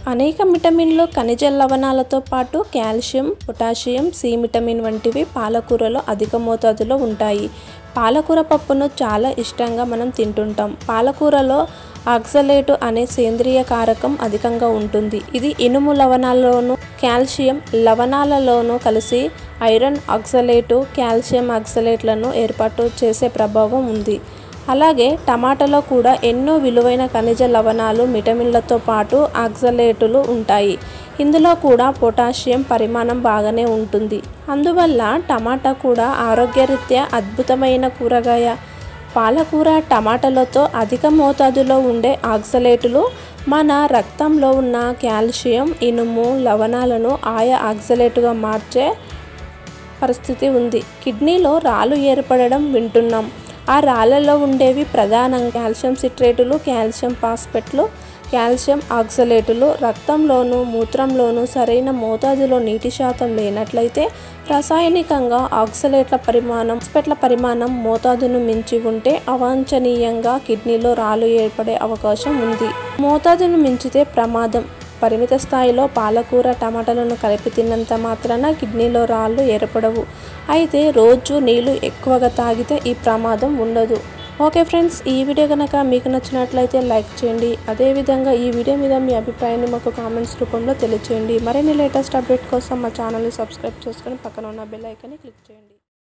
అనేక విటమిన్లు ఖనిజ లవణాలతో పాటు కాల్షియం పొటాషియం సి విటమిన్ వంటివి పాలకూరలో అధిక మోతాదులో ఉంటాయి పాలకూర పప్పును చాలా ఇష్టంగా మనం తింటుంటాం పాలకూరలో ఆక్సలేటు అనే సేంద్రియ కారకం అధికంగా ఉంటుంది ఇది ఇనుము లవణాల్లోనూ కాల్షియం లవణాలలోనూ కలిసి ఐరన్ ఆక్సలేటు కాల్షియం ఆక్సలేట్లను ఏర్పాటు చేసే ప్రభావం ఉంది అలాగే టమాటాలో కూడా ఎన్నో విలువైన ఖనిజ లవణాలు విటమిన్లతో పాటు ఆక్సలేటులు ఉంటాయి ఇందులో కూడా పొటాషియం పరిమాణం బాగానే ఉంటుంది అందువల్ల టమాటా కూడా ఆరోగ్యరీత్యా అద్భుతమైన కూరగాయ పాలకూర టమాటాలతో అధిక మోతాదులో ఉండే ఆక్సలేటులు మన రక్తంలో ఉన్న కాల్షియం ఇనుము లవణాలను ఆయా ఆక్సలేటుగా మార్చే పరిస్థితి ఉంది కిడ్నీలో రాళ్ళు ఏర్పడడం వింటున్నాం ఆ రాళ్ళలో ఉండేవి ప్రధానంగా కాల్షియం సిట్రేటులు కాల్షియం పాస్పెట్లు కాల్షియం ఆక్సలేటులు రక్తంలోను మూత్రంలోను సరైన మోతాదులో నీటి శాతం లేనట్లయితే రసాయనికంగా ఆక్సలేట్ల పరిమాణం పాస్పెట్ల పరిమాణం మోతాదును మించి ఉంటే అవాంఛనీయంగా కిడ్నీలో రాళ్ళు ఏర్పడే అవకాశం ఉంది మోతాదును మించితే ప్రమాదం పరిమిత స్థాయిలో పాలకూర టమాటాలను కలిపి తిన్నంత మాత్రాన కిడ్నీలో రాళ్ళు ఏర్పడవు అయితే రోజు నీళ్లు ఎక్కువగా తాగితే ఈ ప్రమాదం ఉండదు ఓకే ఫ్రెండ్స్ ఈ వీడియో కనుక మీకు నచ్చినట్లయితే లైక్ చేయండి అదేవిధంగా ఈ వీడియో మీద మీ అభిప్రాయాన్ని మాకు కామెంట్స్ రూపంలో తెలియచేయండి మరిన్ని లేటెస్ట్ అప్డేట్ కోసం మా ఛానల్ని సబ్స్క్రైబ్ చేసుకొని పక్కన ఉన్న బెల్ ఐకాన్ని క్లిక్ చేయండి